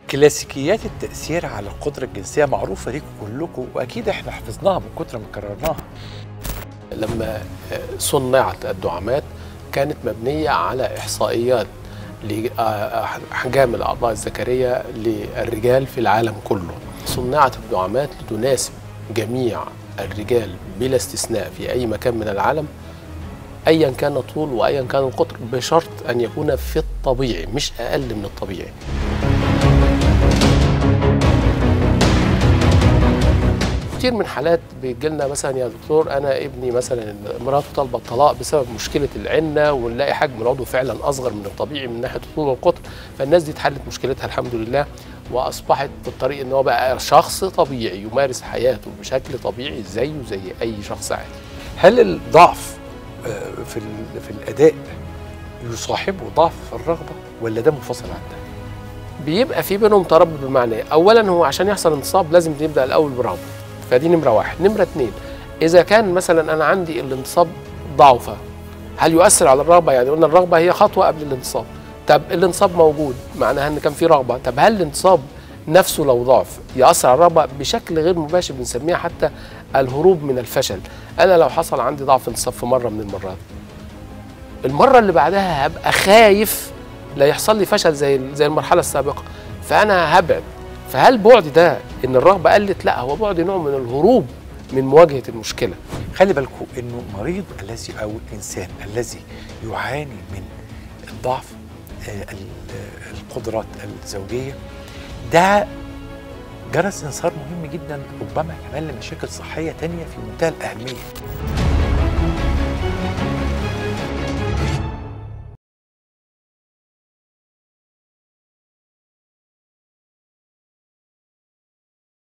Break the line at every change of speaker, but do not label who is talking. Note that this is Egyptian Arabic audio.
كلاسيكيات التأثير على القدرة الجنسية معروفة ليكم كلكم وأكيد إحنا حفظناها من كتر ما كررناها
لما صنعت الدعامات كانت مبنية على إحصائيات لأحجام الأعضاء الذكرية للرجال في العالم كله صنعت الدعامات لتناسب جميع الرجال بلا استثناء في أي مكان من العالم أيا كان الطول وأيا كان القطر بشرط أن يكون في الطبيعي مش أقل من الطبيعي كتير من حالات بيجي لنا مثلا يا دكتور انا ابني مثلا مراته طالبه الطلاق بسبب مشكله العنه ونلاقي حجم العضو فعلا اصغر من الطبيعي من ناحيه الطول والقطر فالناس دي اتحلت مشكلتها الحمد لله واصبحت في الطريق ان هو بقى شخص طبيعي يمارس حياته بشكل طبيعي زيه زي اي شخص عادي.
هل الضعف آه، في ال- في الأداء يصاحبه ضعف في الرغبة ولا ده منفصل عن ده؟
بيبقى في بينهم ترابط بالمعنى اولا هو عشان يحصل انتصاب لازم نبدا الاول برغبه فدي نمره واحد نمره اتنين اذا كان مثلا انا عندي الانتصاب ضعفه هل يؤثر على الرغبه يعني قلنا الرغبه هي خطوه قبل الانتصاب طب الانتصاب موجود معناها ان كان في رغبه طب هل الانتصاب نفسه لو ضعف ياثر على الرغبه بشكل غير مباشر بنسميها حتى الهروب من الفشل انا لو حصل عندي ضعف انتصاب في مره من المرات المره اللي بعدها هبقى خايف لا يحصل لي فشل زي زي المرحله السابقه فانا هبعد فهل بعد ده ان الرغبه قلت لا هو بعد نوع من الهروب من مواجهه المشكله
خلي بالكم انه المريض الذي او الانسان الذي يعاني من الضعف آه، ال- القدرات الزوجيه ده جرس انذار مهم جدا ربما كمان لمشاكل صحيه تانية في منتهى الاهميه